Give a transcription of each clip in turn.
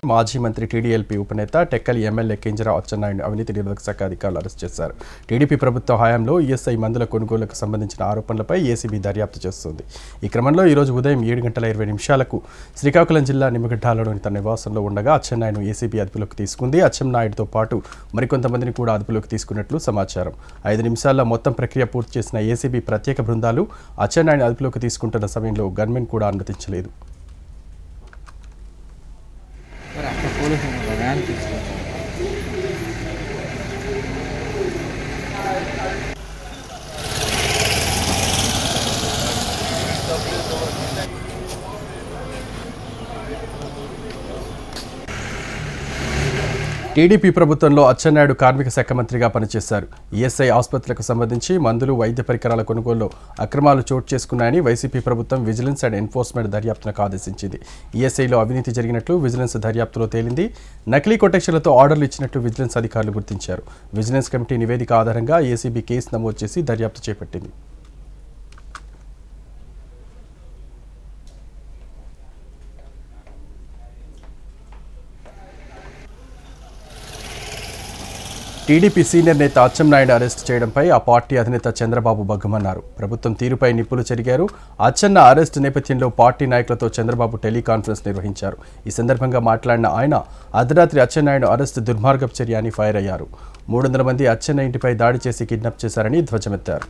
మాజీ మంత్రి టీడీఎల్పీ ఉపనేత టెక్కలి ఎమ్మెల్యే కింజరావు అచ్చెన్నాయుడు అవినీతి నిరోధక శాఖ అధికారులు అరెస్ట్ చేశారు టీడీపీ ప్రభుత్వ హయాంలో ఈఎస్ఐ మందుల కొనుగోలుకు సంబంధించిన ఆరోపణలపై ఏసీబీ దర్యాప్తు చేస్తుంది ఈ క్రమంలో ఈరోజు ఉదయం ఏడు గంటల ఇరవై నిమిషాలకు శ్రీకాకుళం జిల్లా నిమ్మగడ్డాలలోని తన నివాసంలో ఉండగా అచ్చెన్నాయుడు ఏసీబీ అదుపులోకి తీసుకుంది అచ్చెన్నాయుడుతో పాటు మరికొంతమందిని కూడా అదుపులోకి తీసుకున్నట్లు సమాచారం ఐదు నిమిషాల్లో మొత్తం ప్రక్రియ పూర్తి చేసిన ఏసీబీ ప్రత్యేక బృందాలు అచ్చెన్నాయుడు అదుపులోకి తీసుకుంటున్న సమయంలో గన్మెన్ కూడా అనుమతించలేదు మరి అక్కడ పోలీసులు ఉన్నారు, వ్యాన్ తీసుకొచ్చారు టీడీపీ ప్రభుత్వంలో అచ్చెన్నాయుడు కార్మిక శాఖ మంత్రిగా పనిచేశారు ఈఎస్ఐ ఆసుపత్రులకు సంబంధించి మందులు వైద్య పరికరాల కొనుగోలులో అక్రమాలు చోటు చేసుకున్నాయని వైసీపీ ప్రభుత్వం విజిలెన్స్ అండ్ ఎన్ఫోర్స్మెంట్ దర్యాప్తునకు ఆదేశించింది ఈఎస్ఐలో అవినీతి జరిగినట్లు విజిలెన్స్ దర్యాప్తులో తేలింది నకిలీ కొటేషన్లతో ఆర్డర్లు ఇచ్చినట్లు విజిలెన్స్ అధికారులు గుర్తించారు విజిలెన్స్ కమిటీ నివేదిక ఆధారంగా ఏసీబీ కేసు నమోదు చేసి దర్యాప్తు చేపట్టింది టీడీపీ సీనియర్ నేత అచ్చెన్నాయుడు అరెస్ట్ చేయడంపై ఆ పార్టీ అధినేత చంద్రబాబు బగ్గుమన్నారు ప్రభుత్వం తీరుపై నిప్పులు చెరిగారు అచ్చెన్న అరెస్ట్ నేపథ్యంలో పార్టీ నాయకులతో చంద్రబాబు టెలికాన్ఫరెన్స్ నిర్వహించారు ఈ సందర్భంగా మాట్లాడిన ఆయన అర్ధరాత్రి అచ్చెన్నాయుడు అరెస్ట్ దుర్మార్గపు చర్య అని ఫైర్ అయ్యారు మూడు వందల మంది అచ్చెన్న ఇంటిపై దాడి చేసి కిడ్నాప్ చేశారని ధ్వజమెత్తారు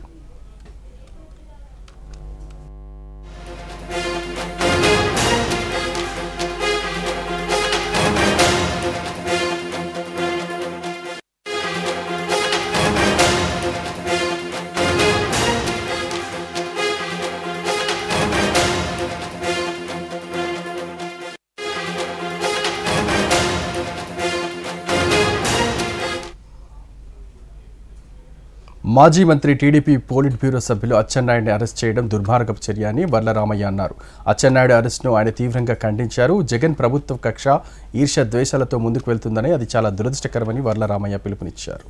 మాజీ మంత్రి టీడీపీ పోలిట్ బ్యూరో సభ్యులు అచ్చెన్నాయుడిని అరెస్ట్ చేయడం దుర్మార్గపు చర్య అని వర్లరామయ్య అన్నారు అచ్చెన్నాయుడు అరెస్ట్ను ఆయన తీవ్రంగా ఖండించారు జగన్ ప్రభుత్వ కక్ష ఈర్ష్య ద్వేషాలతో ముందుకు వెళ్తుందని అది చాలా దురదృష్టకరమని వర్లరామయ్య పిలుపునిచ్చారు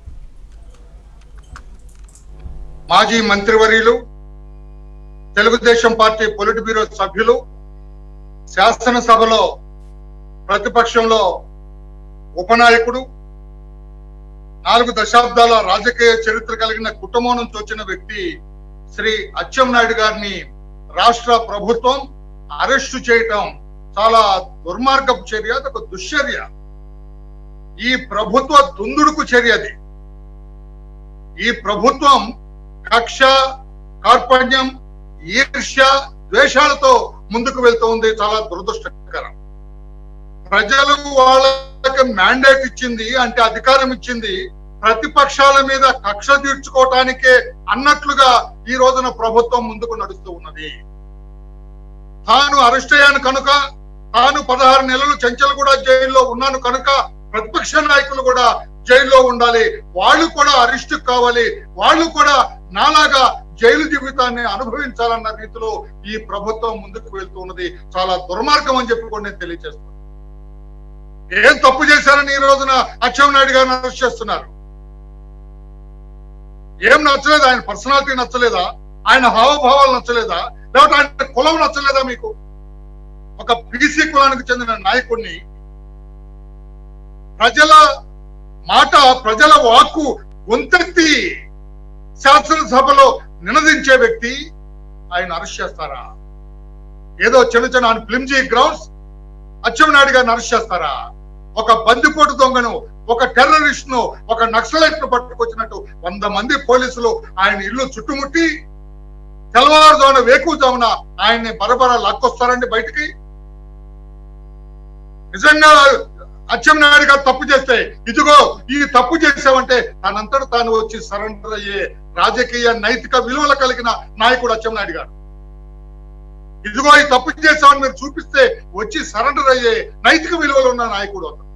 మాజీ మంత్రివర్యులు తెలుగుదేశం పార్టీ పొలిట్ బ్యూరో సభ్యులు శాసనసభలో ప్రతిపక్షంలో ఉపనాయకుడు నాలుగు దశాబ్దాల రాజకీయ చరిత్ర కలిగిన కుటుంబం నుంచి వచ్చిన వ్యక్తి శ్రీ అచ్చెన్నాయుడు గారిని రాష్ట్ర ప్రభుత్వం అరెస్టు చేయటం చాలా దుర్మార్గపు చర్య అది ఒక దుశ్చర్య ఈ ప్రభుత్వ దుందుడుకు చర్య అది ఈ ప్రభుత్వం కక్ష కార్పణ్యం ఈర్ష్య ద్వేషాలతో ముందుకు వెళ్తూ ఉంది చాలా దురదృష్టకరం ప్రజలు వాళ్ళకి మ్యాండేట్ ఇచ్చింది అంటే అధికారం ఇచ్చింది ప్రతిపక్షాల మీద కక్ష తీర్చుకోవటానికే అన్నట్లుగా ఈ రోజున ప్రభుత్వం ముందుకు నడుస్తూ ఉన్నది తాను అరెస్ట్ అయ్యాను కనుక తాను పదహారు నెలలు చెంచలగూడ జైల్లో ఉన్నాను కనుక ప్రతిపక్ష నాయకులు కూడా జైల్లో ఉండాలి వాళ్ళు కూడా అరెస్ట్ కావాలి వాళ్ళు కూడా నాలాగా జైలు జీవితాన్ని అనుభవించాలన్న రీతిలో ఈ ప్రభుత్వం ముందుకు వెళ్తూ ఉన్నది చాలా దుర్మార్గం అని చెప్పి కూడా నేను తెలియజేస్తున్నాను ఏం తప్పు చేశారని ఈ రోజున అచ్చెన్నాయుడు గారిని అరెస్ట్ చేస్తున్నారు ఏం నచ్చలేదు ఆయన పర్సనాలిటీ నచ్చలేదా ఆయన హావభావాలు నచ్చలేదా లేకపోతే ఆయన కులం నచ్చలేదా మీకు ఒక బీసీ కులానికి చెందిన నాయకుడిని ప్రజల మాట ప్రజల వాక్కు గొంతెత్తి శాసనసభలో నినదించే వ్యక్తి ఆయన అరెస్ట్ చేస్తారా ఏదో చిన్న చిన్న ఫ్లిమ్జీ గ్రౌండ్స్ అచ్చెన్నాయుడు గారిని అరెస్ట్ చేస్తారా ఒక బందిపోటు దొంగను ఒక టెర్రరిస్ట్ ను ఒక నక్సలైట్ ను పట్టుకొచ్చినట్టు వంద మంది పోలీసులు ఆయన ఇల్లు చుట్టుముట్టి తెల్లవారుజామున వేకుజామున ఆయన్ని బరబర లాక్కొస్తారండి బయటికి నిజంగా అచ్చెన్నాయుడు గారు తప్పు చేస్తే ఇదిగో ఈ తప్పు చేసావంటే తనంతట తాను వచ్చి సరెండర్ అయ్యే రాజకీయ నైతిక విలువలు కలిగిన నాయకుడు అచ్చెన్నాయుడు గారు ఇదిగో ఈ తప్పు చేసామని మీరు చూపిస్తే వచ్చి సరెండర్ అయ్యే నైతిక విలువలు ఉన్న నాయకుడు అతను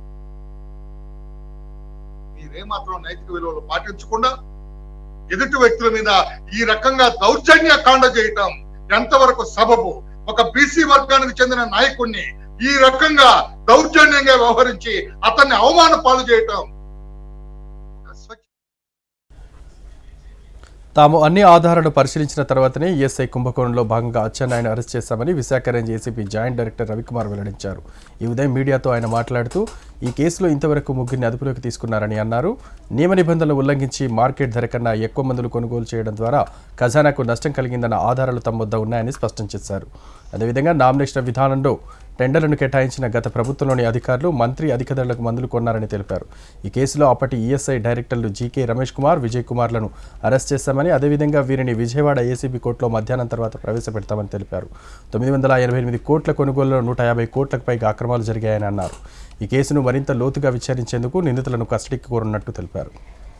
మీరేమాత్రం నైతిక విలువలు పాటించకుండా ఎదుటి వ్యక్తుల మీద ఈ రకంగా దౌర్జన్య కాండ చేయటం ఎంతవరకు సబబు ఒక బీసీ వర్గానికి చెందిన నాయకుడిని ఈ రకంగా దౌర్జన్యంగా వ్యవహరించి అతన్ని అవమాన పాలు చేయటం ఒక స్వచ్ఛ తాము అన్ని ఆధారాలు పరిశీలించిన తర్వాతనే ఈఎస్ఐ కుంభకోణంలో భాగంగా అచ్చెన్నాయుడు అరెస్ట్ చేశామని Visakha range ACB joint director Ravikumar వెల్లడించారు ఈ ఉదయం మీడియాతో ఆయన మాట్లాడుతూ ఈ కేసులో ఇంతవరకు ముగ్గురిని అదుపులోకి తీసుకున్నారని అన్నారు నియమ నిబంధనలు ఉల్లంఘించి మార్కెట్ ధర కన్నా ఎక్కువ మందులు కొనుగోలు చేయడం ద్వారా ఖజానాకు నష్టం కలిగిందన్న ఆధారాలు తమ వద్ద ఉన్నాయని స్పష్టం చేశారు అదేవిధంగా నామినేషన్ విధానంలో టెండర్లను కేటాయించిన గత ప్రభుత్వంలోని అధికారులు మంత్రి అధిక ధరలకు మందులు కొన్నారని తెలిపారు ఈ కేసులో అప్పటి ఈఎస్ఐ డైరెక్టర్లు జీకే రమేష్ కుమార్ విజయ్ కుమార్లను అరెస్ట్ చేశామని అదేవిధంగా వీరిని విజయవాడ ఏసీబీ కోర్టులో మధ్యాహ్నం తర్వాత ప్రవేశపెడతామని తెలిపారు తొమ్మిది వందల ఎనభై ఎనిమిది కోట్ల కొనుగోలులో నూట యాభై కోట్లకు పైగా అక్రమాలు జరిగాయని అన్నారు ఈ కేసును మరింత లోతుగా విచారించేందుకు నిందితులను కస్టడీకి కోరున్నట్టు తెలిపారు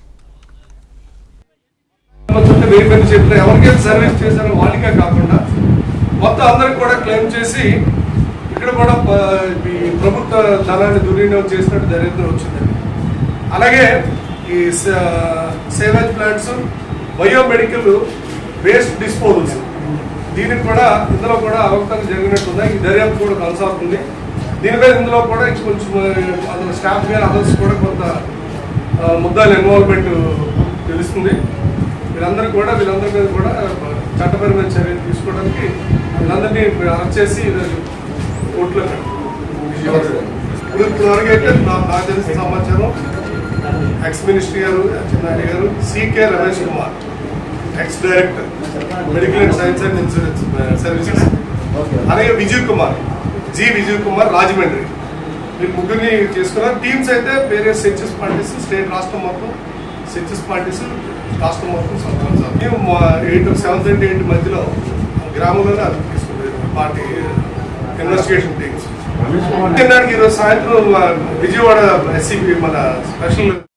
చుట్టూ వెయ్యి మంది చెప్పిన ఎవరికైతే సర్వీస్ చేశారో వాళ్ళకే కాకుండా మొత్తం అందరికి కూడా క్లెయిమ్ చేసి ఇక్కడ కూడా ప- ఈ ప్రభుత్వ ధనాన్ని దుర్వినియోగం చేసినట్టు దరిద్రం వచ్చిందండి అలాగే ఈ స- sewage plants biomedical waste disposals దీనికి కూడా ఇందులో కూడా అవకతవకలు జరిగినట్టుంది ఈ దర్యాప్తు కూడా కొనసాగుతుంది దీని మీద ఇందులో కూడా కొంచెం అందులో స్టాఫ్ మీద అదర్స్ కూడా కొంత ఆ, ముద్దాల ఇన్వాల్వ్మెంట్ తెలుస్తుంది వీళ్ళందరూ కూడా వీళ్ళందరి మీద కూడా చట్టపరమైన చర్యలు తీసుకోవడానికి వీళ్ళందరినీ అరెస్ట్ చేసి కోర్టులో ఇప్పుడు ఇప్పుడు వరకు అయితే నా- నాకు తెలిసిన సమాచారం ఎక్స్ మినిస్టర్ గారు అచ్చెన్నాయుడు గారు C K Ramesh Kumar ex director medical and science and insurance services అలాగే విజయ్ కుమార్ జి విజయ్ కుమార్ రాజమండ్రి వీళ్ళు ముగ్గురిని చేసుకున్నారు టీమ్స్ అయితే వేరే సెంచెస్ పార్టీస్ స్టేట్ రాష్ట్రం మొత్తం సెంచెస్ పార్టీస్ రాష్ట్రం మొత్తం సంవత్సరం మేము ఎయిట్ సెవెంత్ అండ్ ఎయిట్ మధ్యలో గ్రామంలోనే అదుపు తీసుకుంటారు పార్టీ ఇన్వెస్టిగేషన్ టీమ్స్ ఈరోజు సాయంత్రం ఆ, విజయవాడ ఎస్సీపీ మన స్పెషల్